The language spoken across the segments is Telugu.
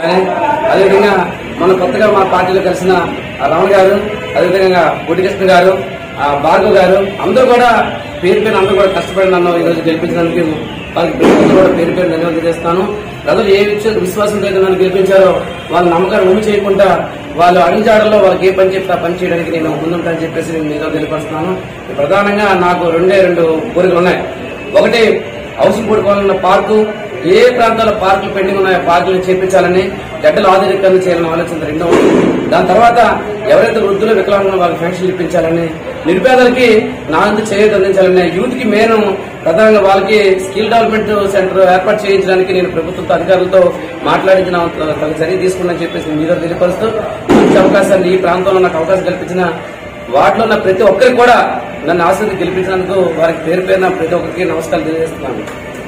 కానీ అదేవిధంగా మన కొత్తగా మా పార్టీలో కలిసిన ఆ రమణ గారు అదేవిధంగా కోటికృష్ణ గారు ఆ భార్గవ్ గారు అందరూ కూడా పేరు పేరు అందరూ కూడా కష్టపడి నన్ను ఈ రోజు గెలిపించడానికి వాళ్ళకి ప్రజలు కూడా పేరు పేరు ధన్యవాదాలు చేస్తాను ప్రజలు ఏ విషయ- విశ్వాసంతో అయితే నన్ను గెలిపించారో వాళ్ళ నమ్మకాన్ని ఉమ్మి చేయకుండా వాళ్ళు అడుగుజాడల్లో వాళ్ళకి ఏ పని చెప్తే ఆ పని చేయడానికి నేను ముందుంటానని చెప్పేసి నేను మీతో తెలియపరుస్తున్నాను ప్రధానంగా నాకు రెండే రెండు కోరికలు ఉన్నాయి ఒకటి హౌసింగ్ పడుకోవాలన్న పార్కు ఏ ప్రాంతాల పార్కులు పెండింగ్ ఉన్నాయో పార్కులు చేపించాలని గడ్డలు ఆధునీకరణ చేయాలని ఆలోచన రెండో దాని తర్వాత ఎవరైతే వృద్ధులు వికలాంగులు వాళ్ళకి పెన్షన్లు ఇప్పించాలని నిరుపేదలకి నా అందు చేయదు అందించాలని యూత్ కి నేను ప్రధానంగా వాళ్ళకి స్కిల్ డెవలప్మెంట్ సెంటర్ ఏర్పాటు చేయించడానికి నేను ప్రభుత్వ అధికారులతో మాట్లాడించిన తగు చర్య తీసుకున్నానని చెప్పేసి నేను మీతో తెలియపరుస్తూ మంచి అవకాశాన్ని ఈ ప్రాంతంలో నాకు అవకాశం కల్పించిన వాటిలో ఉన్న ప్రతి ఒక్కరికి కూడా నన్ను ఆశీర్వది గెలిపించినందుకు వారికి పేరు పేరున ప్రతి ఒక్కరికి నమస్కారం తెలియజేస్తున్నాను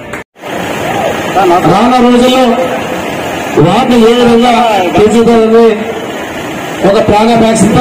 రానున్న రోజుల్లో వాటిని ఏ విధంగా తీర్చిదిద్దాలని ఒక ప్రాణాపేక్షతో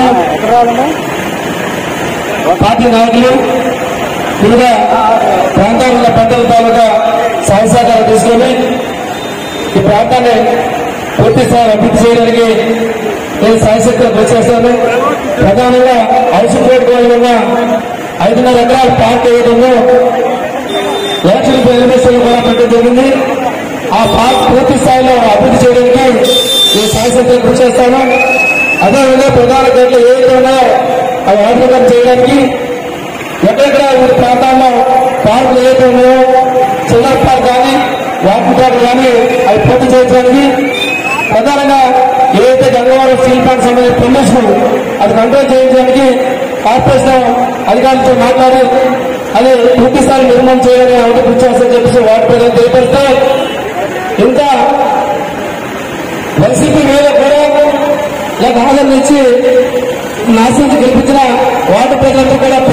పార్టీ నాయకులు ముందుగా ప్రాంతాల పెద్దల తాలూకా సహసహకారం తీసుకొని ఈ ప్రాంతాన్ని పూర్తి స్థాయి అభివృద్ధి చేయడానికి నేను సాయశక్తిగా కృషి చేస్తాను ప్రధానంగా హౌసింగ్ బోర్డు ఉన్న ఐదున్నర ఎకరాల పార్క్ ఏదైతుందో ఎలక్షన్ ఎలిమినేషన్ కూడా పెట్టడం జరిగింది ఆ పార్క్ పూర్తి స్థాయిలో అభివృద్ధి చేయడానికి నేను సాయశక్తిగా కృషి చేస్తాను అదేవిధంగా ప్రధాన గేట్లు ఏవైతే ఉన్నాయో అవి ఆధునికం చేయడానికి ఎక్కడెక్కడ ఈ ప్రాంతాల్లో పార్కులు ఏవైతే ఉన్నాయో చిల్లర్ పార్క్ కానీ వాకింగ్ పార్క్ కానీ అవి పూర్తి చేయడానికి ప్రధానంగా ఏవైతే గంగవరం స్టీల్ ప్లాంట్ సంబంధించిన ప్రమోషన్ అది కంట్రోల్ చేయించడానికి కార్పొరేషన్ అధికారులతో మాట్లాడి అది పూర్తి స్థాయి నిర్మాణం చేయాలని అవన్నీ కృషి చేస్తారని చెప్పేసి వాటి ప్రజలు తెలియపరుస్తూ ఇంకా వైసీపీ మీద కూడా ఇలా ఆదరణ ఇచ్చి నాశనం గెలిపించిన వార్డు ప్రజలందరూ కూడా